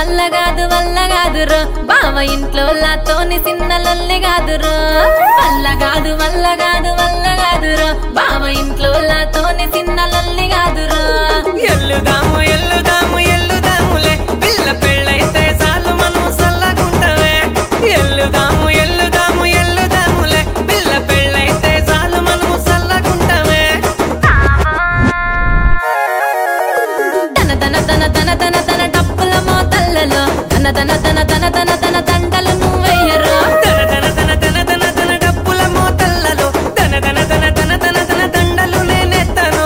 వల్ల కాదు వల్ల కాదురో బావ ఇంట్లో లాతోని చిన్న లొల్లి కాదురో వల్ల కాదు వల్ల కాదు వల్ల కాదురో బావ ఇంట్లో లాతోని చిన్న లొల్లి కాదురో ఎల్లుదాము ఎల్లుదాము ఎల్లుదాములే పిల్ల పెళ్ళైతే చాలు మనం సల్లగుంటవే ఎల్లుదాము ఎల్లుదాము ఎల్లుదాములే పిల్ల పెళ్ళైతే చాలు మనం సల్లగుంటవే తన తన తన తన తన తన డప్పుల మోతల్లలో తన తన తన తన తన తన తంటలు నువ్వెయ్యరో తన తన తన తన తన తన డప్పుల మోతల్లలో తన తన తన తన తన తన దండలు నేనెత్తను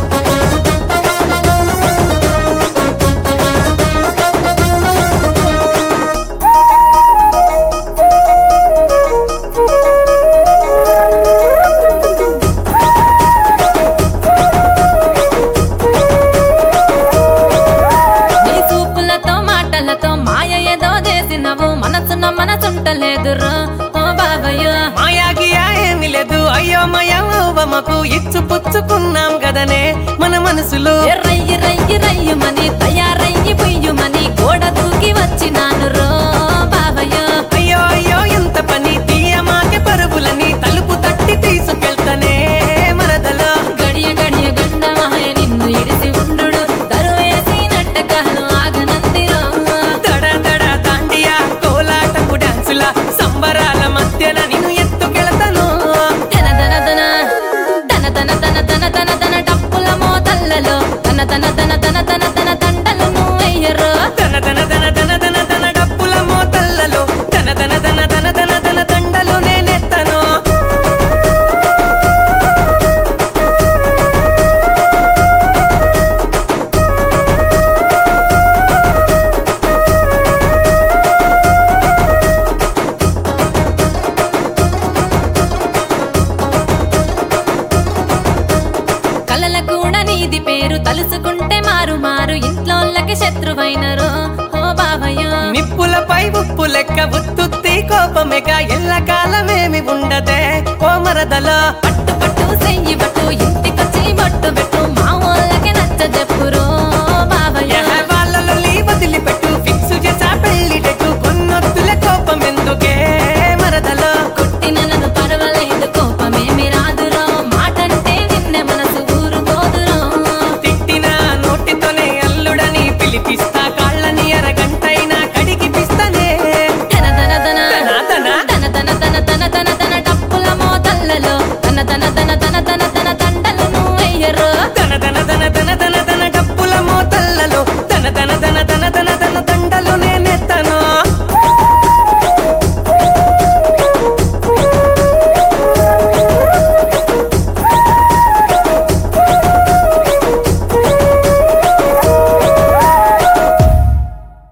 నీ చూపులతో మాటలతో మాయ ఏదో చేసినవు మనసున మనసుంటలేదురో ఓ బాబయ్యో మాయాగియా ఏమి లేదు అయ్యో మయమకు ఇచ్చు పుచ్చుకున్నాం కదనే మన మనసులో రయ్యి రయ్యి రయ్యుమని తయారయ్యి పొయ్యుమని గోడ దూకి వచ్చినాను రో బాబయ్యో అయ్యో అయ్యో ఎంత పని తీయమాకే పరుగులని తలుపు తట్టి తీసుకెళ్తానే మరదలో గడియ గడియ గండమాయ నిన్ను ఇడిసి ఉండు దరువేసినట్ట కాలు ఆగనందిరో దడ దడ దాండియా కోలాటపు డాన్సుల సంబరాల మధ్యన నిన్ను ఎత్తుకెళ్తాను తన తన తన తన తన తన తన తన తన డప్పుల మోతల్లలో తన తన తన తన తన తన తంటలు నువ్వెయ్యరో తన తన తన తన తన తన డప్పుల మోతల్లలో తన తన తన తన తన తన దండలు నేనెత్తను కలల కూడా నీది పేరు తలుసుకుంటే మారు మారు ఇంట్లోళ్ళకి శత్రువైనరు ఓ బాబయ్యో నిప్పులపై ఉప్పు లెక్క ఉత్తుత్తి కోపమేక ఎల్లకాలమేమి ఉండదే ఓ మరదలా పట్టు పట్టు చెయ్యి పట్టు ఇంటికొచ్చి బొట్టు పెట్టు